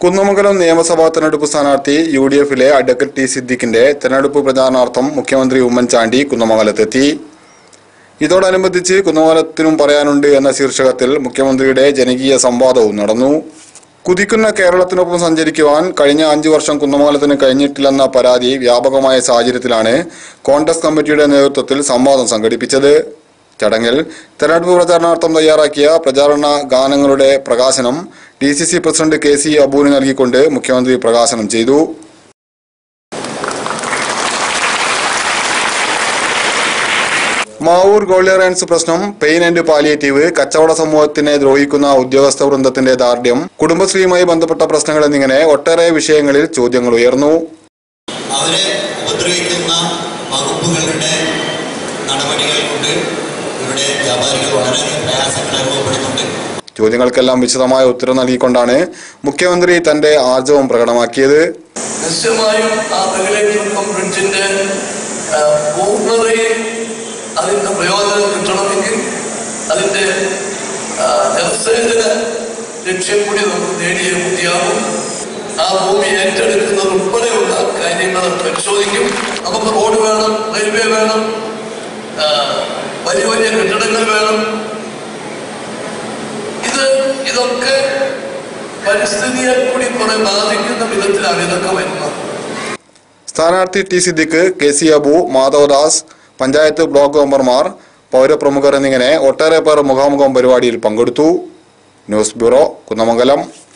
കുന്നമംഗലം നിയമസഭാ തെരഞ്ഞെടുപ്പ് സ്ഥാനാർത്ഥി യു ഡി എഫിലെ അഡ്വക്കേറ്റ് ടി സിദ്ദിഖിന്റെ തെരഞ്ഞെടുപ്പ് പ്രചാരണാർത്ഥം മുഖ്യമന്ത്രി ഉമ്മൻചാണ്ടി കുന്നമംഗലത്തെത്തി ഇതോടനുബന്ധിച്ച് കുന്നമംഗലത്തിനും പറയാനുണ്ട് എന്ന ശീർഷകത്തിൽ മുഖ്യമന്ത്രിയുടെ ജനകീയ സംവാദവും നടന്നു കുതിക്കുന്ന കേരളത്തിനൊപ്പം സഞ്ചരിക്കുവാൻ കഴിഞ്ഞ അഞ്ചു വർഷം കുന്നമംഗലത്തിന് കഴിഞ്ഞിട്ടില്ലെന്ന പരാതി വ്യാപകമായ സാഹചര്യത്തിലാണ് കോൺഗ്രസ് കമ്മിറ്റിയുടെ നേതൃത്വത്തിൽ സംവാദം സംഘടിപ്പിച്ചത് ചടങ്ങിൽ തെരഞ്ഞെടുപ്പ് പ്രചാരണാർത്ഥം തയ്യാറാക്കിയ പ്രചാരണ ഗാനങ്ങളുടെ പ്രകാശനം D C C president K C അബൂന് നൽകിക്കൊണ്ട് മുഖ്യമന്ത്രി പ്രകാശനം ചെയ്തു മാവൂർ ഗോൾഡിയറൻസ് പ്രശ്നം പെയിൻ ആൻഡ് പാലിയേറ്റീവ് കച്ചവട സമൂഹത്തിനെ ദ്രോഹിക്കുന്ന ഉദ്യോഗസ്ഥ വൃന്ദത്തിന്റെ ദാർഢ്യം കുടുംബശ്രീയുമായി ബന്ധപ്പെട്ട പ്രശ്നങ്ങൾ എന്നിങ്ങനെ ഒട്ടേറെ വിഷയങ്ങളിൽ ചോദ്യങ്ങൾ ഉയർന്നു അവരെ ഉപദ്രവിക്കുന്ന വകുപ്പുകളുടെ നടപടികൾ കൊണ്ട് ഇവരുടെ വ്യാപാരികൾ വളരെ പ്രയാസങ്ങൾ അനുഭവപ്പെടുന്നുണ്ട് ചോദ്യങ്ങൾക്കെല്ലാം വിശദമായ ഉത്തരം നൽകിക്കൊണ്ടാണ് മുഖ്യമന്ത്രി തന്റെ ആർജവം പ്രകടമാക്കിയത് നിശ്ചയമായും ആ റെഗുലേറ്റർ കം ബ്രിഡ്ജിന്റെ ആ, പൂർണ്ണതയിൽ അതിന്റെ പ്രയോജനം കിട്ടണമെങ്കിൽ അതിന്റെ ആ, ജലസേചന ലക്ഷ്യം കൂടി നമുക്ക് നേടിയേ മതിയാകും ആ ഭൂമി ഏറ്റെടുക്കുന്നത് ഉൾപ്പെടെയുള്ള കാര്യങ്ങൾ പരിശോധിക്കും നമുക്ക് റോഡ് വേണം റെയിൽവേ വേണം ആ, വലിയ വലിയ കെട്ടിടങ്ങൾ വേണം ഇത് ഇതൊക്കെ പരിസ്ഥിതിയെ കൂടി കുറെ ബാധിക്കുന്ന വിധത്തിലാണ് ഇതൊക്കെ വരുന്നത് സ്ഥാനാർത്ഥി T Siddique K C Abu Madhavadas panchayat block മെമ്പർമാർ പൗരപ്രമുഖർ എന്നിങ്ങനെ ഒട്ടേറെ പേർ മുഖാമുഖം പരിപാടിയിൽ പങ്കെടുത്തു ന്യൂസ് ബ്യൂറോ കുന്നമംഗലം